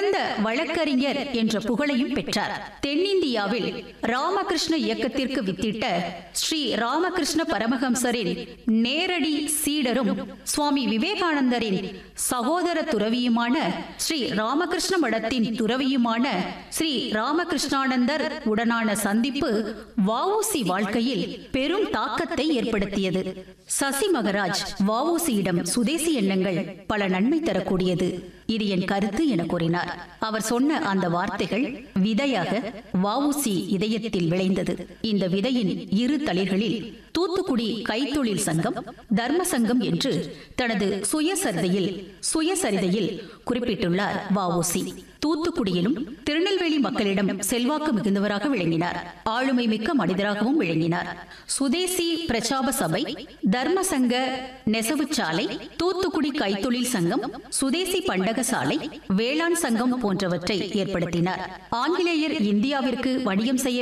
சிறந்த வழக்கறிஞர் என்ற புகழையும் பெற்றார் தென்னிந்தியாவில் ராமகிருஷ்ண இயக்கத்திற்கு வித்திட்ட ஸ்ரீ ராமகிருஷ்ண பரமஹம்சரின் நேரடி சீடரும் சுவாமி விவேகானந்தரின் சகோதர துறவியுமான ஸ்ரீ ராமகிருஷ்ண மடத்தின் துறவியுமான ஸ்ரீ ராமகிருஷ்ணானந்தர் உடனான சந்திப்பு வஉசி வாழ்க்கையில் பெரும் தாக்கத்தை ஏற்படுத்தியது சசி மகராஜ் வஉசியிடம் சுதேசி எண்ணங்கள் பல நன்மை தரக்கூடியது இது என் கருத்து என கூறினார் அவர் சொன்ன அந்த வார்த்தைகள் விதையாக வஉசி இதயத்தில் விளைந்தது இந்த விதையின் இரு தளிர்களில் தூத்துக்குடி கைத்தொழில் சங்கம் தர்ம சங்கம் என்று தனது சுயசரிதையில் சுயசரிதையில் குறிப்பிட்டுள்ளார் வஉசி தூத்துக்குடியிலும் திருநெல்வேலி மக்களிடம் செல்வாக்கு மிகுந்தவராக விளங்கினார் ஆளுமை மிக்க மனிதராகவும் விளங்கினார் சுதேசி பிரச்சாப சபை தர்ம சங்க நெசவு சாலை தூத்துக்குடி கைத்தொழில் சங்கம் சுதேசி பண்டக சாலை வேளாண் சங்கம் போன்றவற்றை ஏற்படுத்தினார் ஆங்கிலேயர் இந்தியாவிற்கு வணிகம் செய்ய